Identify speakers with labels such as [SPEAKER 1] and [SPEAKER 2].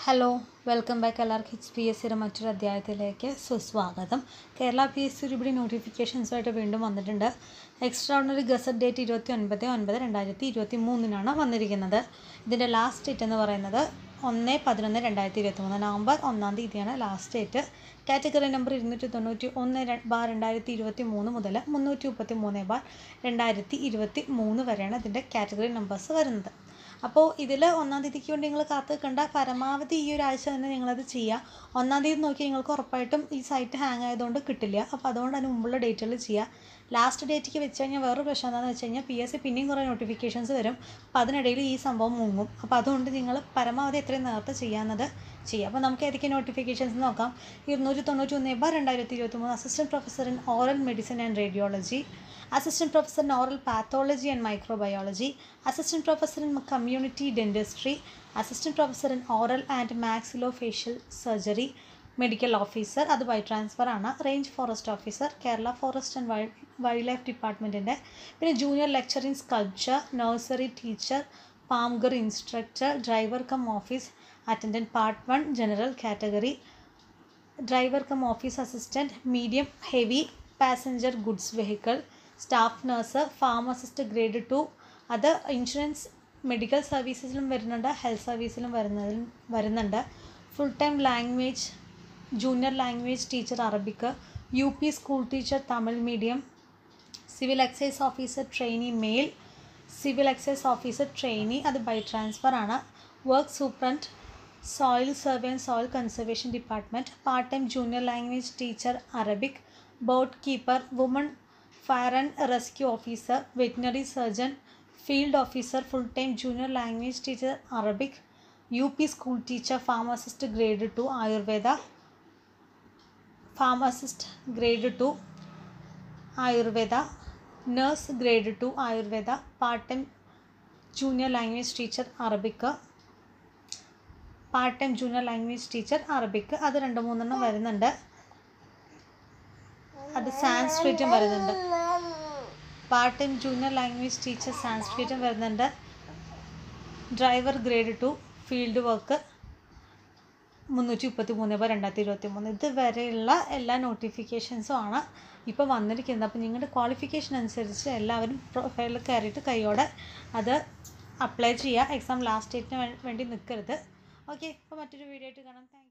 [SPEAKER 1] hello welcome back എല്ലാവർക്കും H P S സിയുടെ മറ്റൊരു അധ്യായത്തിലേക്ക് സുസ്വാഗതം കേരള പി എസ് സി ഒരുപിടി നോട്ടിഫിക്കേഷൻസുമായിട്ട് വീണ്ടും വന്നിട്ടുണ്ട് എക്സ്ട്രാ ഓർഡിനറി ഗസറ്റ് ഡേറ്റ് ഇരുപത്തി ഒൻപത് ഒൻപത് രണ്ടായിരത്തി ഇരുപത്തി മൂന്നിനാണ് വന്നിരിക്കുന്നത് ഇതിൻ്റെ ലാസ്റ്റ് ഡേറ്റ് എന്ന് പറയുന്നത് ഒന്ന് പതിനൊന്ന് രണ്ടായിരത്തി ഇരുപത്തി മൂന്ന് നവംബർ ഒന്നാം തീയതിയാണ് ലാസ്റ്റ് ഡേറ്റ് കാറ്റഗറി നമ്പർ ഇരുന്നൂറ്റി തൊണ്ണൂറ്റി ഒന്ന് ര- ബാർ രണ്ടായിരത്തി ഇരുപത്തി മൂന്ന് മുതൽ മുന്നൂറ്റി മുപ്പത്തി മൂന്ന് ബാർ രണ്ടായിരത്തി ഇരുപത്തി മൂന്ന് വരെയാണ് ഇതിൻ്റെ കാറ്റഗറി നമ്പേഴ്സ് വരുന്നത് അപ്പോൾ ഇതിൽ ഒന്നാം തീയതിക്ക് വേണ്ടി നിങ്ങൾ കാത്ത് കണ്ട പരമാവധി ഈ ഒരു ആഴ്ച തന്നെ നിങ്ങളത് ചെയ്യുക ഒന്നാം തീയതി നോക്കി നിങ്ങൾക്ക് ഉറപ്പായിട്ടും ഈ സൈറ്റ് ഹാങ് ആയതുകൊണ്ട് കിട്ടില്ല അപ്പോൾ അതുകൊണ്ട് അതിന് മുമ്പുള്ള ഡേറ്റുകൾ ചെയ്യുക ലാസ്റ്റ് ഡേറ്റിക്ക് വെച്ച് കഴിഞ്ഞാൽ വേറൊരു പ്രശ്നം എന്താണെന്ന് വെച്ച് കഴിഞ്ഞാൽ പി എസ് സി പിന്നെയും കുറേ നോട്ടിഫിക്കേഷൻസ് വരും അപ്പോൾ അതിനിടയിൽ ഈ സംഭവം മുങ്ങും അപ്പോൾ അതുകൊണ്ട് നിങ്ങൾ പരമാവധി എത്രയും നേരത്തെ ചെയ്യാവുന്നത് ചെയ്യുക അപ്പോൾ നമുക്ക് ഏതൊക്കെ നോട്ടിഫിക്കേഷൻസ് നോക്കാം ഇരുന്നൂറ്റി തൊണ്ണൂറ്റി ഒന്ന് ബാർ രണ്ടായിരത്തി ഇരുപത്തി മൂന്ന് assistant professor in oral medicine and radiology assistant professor in oral pathology and microbiology assistant professor in community dentistry assistant professor in oral and maxillo facial surgery medical officer അത് by transfer ആണ് range forest officer Kerala forest and wild wild life ഡിപ്പാർട്ട്മെൻറ്റിൻ്റെ പിന്നെ junior lecturer in sculpture nursery teacher പാംഗർ instructor driver cum office attendant part one general category driver cum office assistant medium heavy passenger goods vehicle staff nurse pharmacist grade two അത് insurance medical സർവീസസിലും വരുന്നുണ്ട് health സർവീസിലും വരുന്നതിലും വരുന്നുണ്ട് full time language junior language teacher Arabic U P school teacher Tamil medium civil excise officer trainee male civil excise officer trainee അത് by transfer ആണ് work superintendent soil survey and soil conservation department part time junior language teacher Arabic boat keeper woman fire and rescue officer veterinary surgeon field officer full time junior language teacher Arabic U P school teacher pharmacist grade two Ayurveda pharmacist grade two Ayurveda nurse grade two Ayurveda part time junior language teacher Arabic part time junior language teacher Arabic അത് രണ്ട് മൂന്നെണ്ണം വരുന്നുണ്ട് അത് സാൻസ്ക്രിറ്റും വരുന്നുണ്ട് part time junior language teacher സാൻസ്ക്രിറ്റും വരുന്നുണ്ട് driver grade two field work മുന്നൂറ്റി മുപ്പത്തി മൂന്ന് ബൈ രണ്ടായിരത്തി ഇരുപത്തി മൂന്ന് ഇതുവരെയുള്ള എല്ലാ നോട്ടിഫിക്കേഷൻസും ആണ് ഇപ്പോൾ വന്നിരിക്കുന്നത് അപ്പോൾ നിങ്ങളുടെ ക്വാളിഫിക്കേഷൻ അനുസരിച്ച് എല്ലാവരും പ്രൊഫൈലിൽ കയറിയിട്ട് കൈയോടെ അത് അപ്ലൈ ചെയ്യുക എക്സാം ലാസ്റ്റ് ഡേറ്റിന് വേണ്ടി നിൽക്കരുത് ഓക്കെ അപ്പോൾ മറ്റൊരു വീഡിയോ ആയിട്ട് കാണാം താങ്ക്